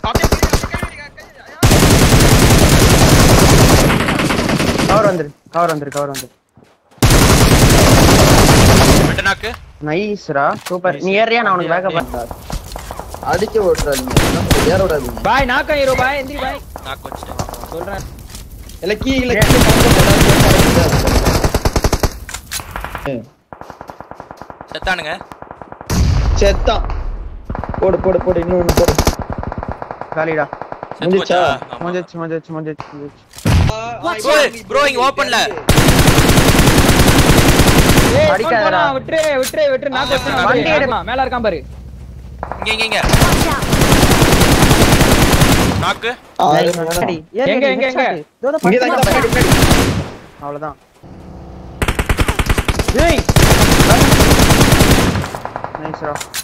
அப்படியே கை, அப்படியே கை, கை, கை, ஐயா. கவர் வந்துரு கவர் வந்துரு கவர் வந்துரு ரெண்டு நாக்கு நைஸ்ரா சூப்பர் நீ ஏறியா நான் உனக்கு பேக்கப் அடிக்க விட்டுறாதீங்க என்ன சொல்றது, ஏற விடாதீங்க பாய் நாக்கம் ஹீரோ பாய் எந்திரி பாய் நாக்கு வச்சுட்டேன் சொல்றேன் இல்ல கீ இல்ல கீ பக்கத்துல செத்தானுங்க செத்தான் போடு போடு போடு இன்னொன்னு போடு காலிடா செத்து முடிஞ்சுச்சா? போச்சா? ஆமா. முடிஞ்சிச்சு முடிஞ்சிச்சு முடிஞ்சிச்சு முடிஞ்சிச்சு Bro, bro, இங்க openல. ஏய் அடிக்காதடா. அடிக்காதடா விட்டுரு விட்டுரு விட்டுரு நாக்கு வச்சு வண்டி வண்டி எடு. எடுமா மேல இருக்கான் பாரு இங்க இங்க இங்க நாக்கு ஆறு Nice. மணி சரி, நேரம். ஏறு, எங்க, ஏறு, எங்க, headshot. எங்க? இதோ தான் இங்கதான் இந்த பக்கத்துல பின்னாடி, பின்னாடி. அவ்வளவுதான் ஏய் நைஸ்ரா